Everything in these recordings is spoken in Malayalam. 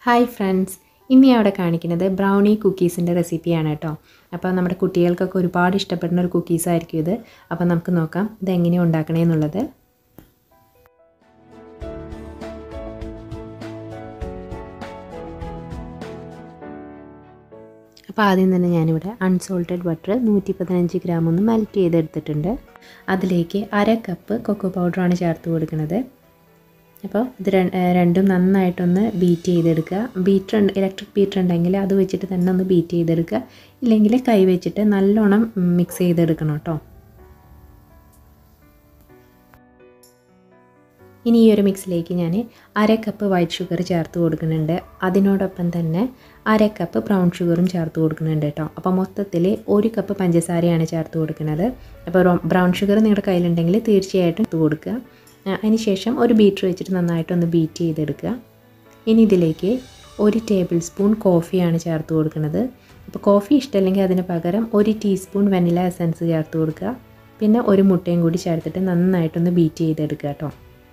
ഹായ് ഫ്രണ്ട്സ് ഇന്ന് ഞാൻ അവിടെ കാണിക്കുന്നത് ബ്രൗണി കുക്കീസിൻ്റെ റെസിപ്പിയാണ് കേട്ടോ അപ്പോൾ നമ്മുടെ കുട്ടികൾക്കൊക്കെ ഒരുപാട് ഇഷ്ടപ്പെടുന്ന ഒരു കുക്കീസായിരിക്കും ഇത് അപ്പോൾ നമുക്ക് നോക്കാം ഇത് എങ്ങനെയാണ് ഉണ്ടാക്കണേ എന്നുള്ളത് അപ്പോൾ ആദ്യം തന്നെ ഞാനിവിടെ അൺസോൾട്ടഡ് ബട്ടർ നൂറ്റി പതിനഞ്ച് ഗ്രാം ഒന്ന് മെൽറ്റ് ചെയ്തെടുത്തിട്ടുണ്ട് അതിലേക്ക് അര കപ്പ് കൊക്കോ പൗഡറാണ് ചേർത്ത് കൊടുക്കുന്നത് അപ്പോൾ ഇത് രണ്ടും നന്നായിട്ടൊന്ന് ബീറ്റ് ചെയ്തെടുക്കുക ബീറ്റർ ഇലക്ട്രിക് ബീറ്റർ ഉണ്ടെങ്കിൽ അത് വെച്ചിട്ട് തന്നെ ഒന്ന് ബീറ്റ് ചെയ്തെടുക്കുക ഇല്ലെങ്കിൽ കൈ വെച്ചിട്ട് നല്ലോണം മിക്സ് ചെയ്തെടുക്കണം കേട്ടോ ഇനി ഈ ഒരു മിക്സിലേക്ക് ഞാൻ അര കപ്പ് വൈറ്റ് ഷുഗർ ചേർത്ത് കൊടുക്കുന്നുണ്ട് അതിനോടൊപ്പം തന്നെ അര കപ്പ് ബ്രൗൺ ഷുഗറും ചേർത്ത് കൊടുക്കുന്നുണ്ട് കേട്ടോ അപ്പോൾ മൊത്തത്തിൽ ഒരു കപ്പ് പഞ്ചസാരയാണ് ചേർത്ത് കൊടുക്കുന്നത് അപ്പോൾ ബ്രൗൺ ഷുഗർ നിങ്ങളുടെ കയ്യിലുണ്ടെങ്കിൽ തീർച്ചയായിട്ടും ഇട്ട് കൊടുക്കുക അതിനുശേഷം ഒരു ബീറ്റർ വെച്ചിട്ട് നന്നായിട്ടൊന്ന് ബീറ്റ് ചെയ്തെടുക്കുക ഇനി ഇതിലേക്ക് ഒരു ടേബിൾ സ്പൂൺ കോഫിയാണ് ചേർത്ത് കൊടുക്കുന്നത് അപ്പോൾ കോഫി ഇഷ്ടമല്ലെങ്കിൽ അതിന് പകരം ഒരു ടീസ്പൂൺ വെനില എസൻസ് ചേർത്ത് കൊടുക്കുക പിന്നെ ഒരു മുട്ടയും കൂടി ചേർത്തിട്ട് നന്നായിട്ടൊന്ന് ബീറ്റ് ചെയ്തെടുക്കുക കേട്ടോ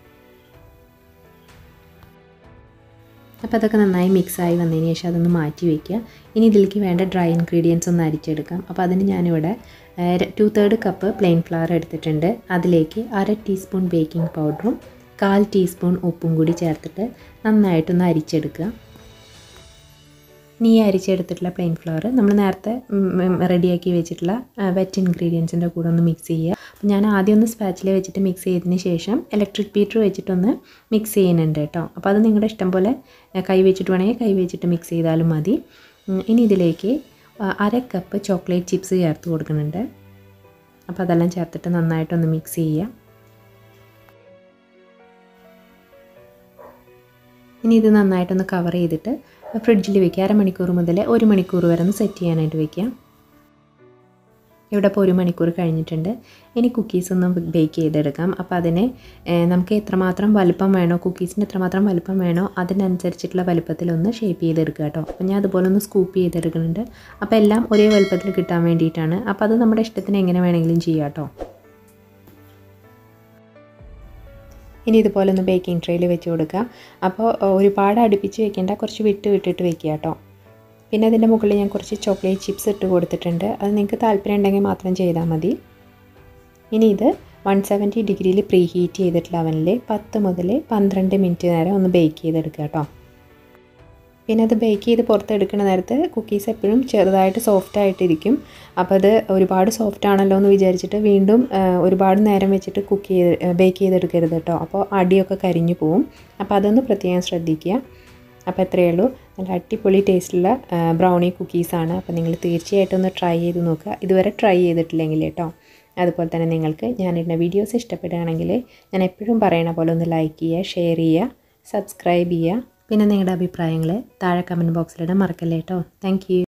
അപ്പോൾ അതൊക്കെ നന്നായി മിക്സായി വന്നതിന് ശേഷം അതൊന്ന് മാറ്റി വയ്ക്കുക ഇനി ഇതിലേക്ക് വേണ്ട ഡ്രൈ ഇൻഗ്രീഡിയൻസ് ഒന്ന് അരിച്ചെടുക്കാം അപ്പോൾ അതിന് ഞാനിവിടെ two third cup plain flour എടുത്തിട്ടുണ്ട് അതിലേക്ക് അര ടീസ്പൂൺ ബേക്കിംഗ് പൗഡറും കാൽ ടീസ്പൂൺ ഉപ്പും കൂടി ചേർത്തിട്ട് നന്നായിട്ടൊന്ന് അരിച്ചെടുക്കുക ഇനി ഈ അരിച്ചെടുത്തിട്ടുള്ള പ്ലെയിൻ ഫ്ലവർ നമ്മൾ നേരത്തെ റെഡിയാക്കി വെച്ചിട്ടുള്ള വെറ്റ് ഇൻഗ്രീഡിയൻസിൻ്റെ കൂടെ ഒന്ന് മിക്സ് ചെയ്യുക അപ്പോൾ ഞാൻ ആദ്യം ഒന്ന് സ്പാച്ചിൽ വെച്ചിട്ട് മിക്സ് ചെയ്തതിന് ശേഷം ഇലക്ട്രിക് ബീറ്റർ വെച്ചിട്ടൊന്ന് മിക്സ് ചെയ്യുന്നുണ്ട് കേട്ടോ അപ്പോൾ അത് നിങ്ങളുടെ ഇഷ്ടം പോലെ കൈ വെച്ചിട്ട് വേണമെങ്കിൽ കൈ വെച്ചിട്ട് മിക്സ് ചെയ്താലും മതി ഇനി ഇതിലേക്ക് അര കപ്പ് ചോക്ലേറ്റ് ചിപ്സ് ചേർത്ത് കൊടുക്കുന്നുണ്ട് അപ്പോൾ അതെല്ലാം ചേർത്തിട്ട് നന്നായിട്ടൊന്ന് മിക്സ് ചെയ്യുക ഇനി ഇത് നന്നായിട്ടൊന്ന് കവർ ചെയ്തിട്ട് ഫ്രിഡ്ജിൽ വെക്കുക അരമണിക്കൂർ മുതൽ ഒരു മണിക്കൂർ വരെ ഒന്ന് സെറ്റ് ചെയ്യാനായിട്ട് വെക്കുക ഇവിടെ ഇപ്പോൾ ഒരു മണിക്കൂർ കഴിഞ്ഞിട്ടുണ്ട് ഇനി കുക്കീസ് ഒന്ന് ബേക്ക് ചെയ്തെടുക്കാം അപ്പോൾ അതിന് നമുക്ക് എത്രമാത്രം വലുപ്പം വേണോ കുക്കീസിന് എത്രമാത്രം വലുപ്പം വേണോ അതിനനുസരിച്ചിട്ടുള്ള വലുപ്പത്തിലൊന്ന് ഷേപ്പ് ചെയ്തെടുക്കുക കേട്ടോ അപ്പോൾ ഞാൻ അതുപോലെ ഒന്ന് സ്കൂപ്പ് ചെയ്തെടുക്കുന്നുണ്ട് അപ്പോൾ എല്ലാം ഒരേ വലുപ്പത്തിൽ കിട്ടാൻ വേണ്ടിയിട്ടാണ് അപ്പോൾ അത് നമ്മുടെ ഇഷ്ടത്തിന് എങ്ങനെ വേണമെങ്കിലും ചെയ്യാം കേട്ടോ ഇനി ഇതുപോലെ ഒന്ന് ബേക്കിംഗ് ട്രേയിൽ വെച്ച് കൊടുക്കുക അപ്പോൾ ഒരുപാട് അടുപ്പിച്ച് വെക്കേണ്ട കുറച്ച് വിട്ട് വിട്ടിട്ട് വെക്കുക കേട്ടോ പിന്നെ അതിൻ്റെ മുകളിൽ ഞാൻ കുറച്ച് ചോക്ലേറ്റ് ചിപ്സ് ഇട്ട് കൊടുത്തിട്ടുണ്ട് അത് നിങ്ങൾക്ക് താല്പര്യം ഉണ്ടെങ്കിൽ മാത്രം ചെയ്താൽ മതി ഇനി ഇത് വൺ സെവൻറ്റി ഡിഗ്രിയിൽ പ്രീ ഹീറ്റ് ചെയ്തിട്ടുള്ള അവനിൽ പത്ത് മുതൽ പന്ത്രണ്ട് മിനിറ്റ് നേരം ഒന്ന് ബേക്ക് ചെയ്തെടുക്കുക കേട്ടോ പിന്നെ അത് ബേക്ക് ചെയ്ത് പുറത്തെടുക്കുന്ന നേരത്ത് കുക്കീസ് എപ്പോഴും ചെറുതായിട്ട് സോഫ്റ്റ് ആയിട്ടിരിക്കും അപ്പോൾ അത് ഒരുപാട് സോഫ്റ്റ് ആണല്ലോ എന്ന് വിചാരിച്ചിട്ട് വീണ്ടും ഒരുപാട് നേരം വെച്ചിട്ട് കുക്ക് ചെയ്ത് ബേക്ക് ചെയ്തെടുക്കരുത് കേട്ടോ അപ്പോൾ അടിയൊക്കെ കരിഞ്ഞു പോവും അപ്പോൾ അതൊന്ന് പ്രത്യേകം ശ്രദ്ധിക്കുക അപ്പോൾ എത്രയേ ഉള്ളൂ നല്ല അടിപൊളി ടേസ്റ്റുള്ള ബ്രൗണി കുക്കീസാണ് അപ്പോൾ നിങ്ങൾ തീർച്ചയായിട്ടും ഒന്ന് ട്രൈ ചെയ്ത് നോക്കുക ഇതുവരെ ട്രൈ ചെയ്തിട്ടില്ലെങ്കിൽ കേട്ടോ അതുപോലെ തന്നെ നിങ്ങൾക്ക് ഞാനിടുന്ന വീഡിയോസ് ഇഷ്ടപ്പെടുകയാണെങ്കിൽ ഞാൻ എപ്പോഴും പറയണ പോലെ ഒന്ന് ലൈക്ക് ചെയ്യുക ഷെയർ ചെയ്യുക സബ്സ്ക്രൈബ് ചെയ്യുക പിന്നെ നിങ്ങളുടെ അഭിപ്രായങ്ങൾ താഴെ കമൻറ്റ് ബോക്സിലിടാൻ മറക്കല്ലേ കേട്ടോ താങ്ക്